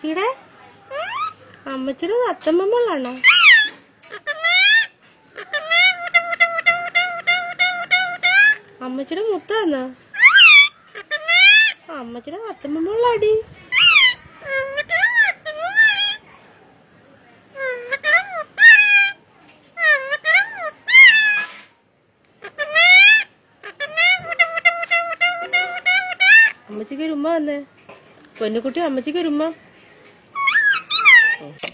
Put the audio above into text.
അമ്മച്ചിയുടെ അമ്മച്ചിയുടെ അത്തമ്മമ്മളാണോ അമ്മച്ചിയുടെ മുത്താന്നോ അമ്മച്ചിയുടെ അത്തമ്മമ്മളാടി അമ്മച്ചിക്ക് ഒരു ഉമ്മ വന്നേ പൊന്നുകുട്ടി അമ്മച്ചിക്ക് ഒരു ഉമ്മ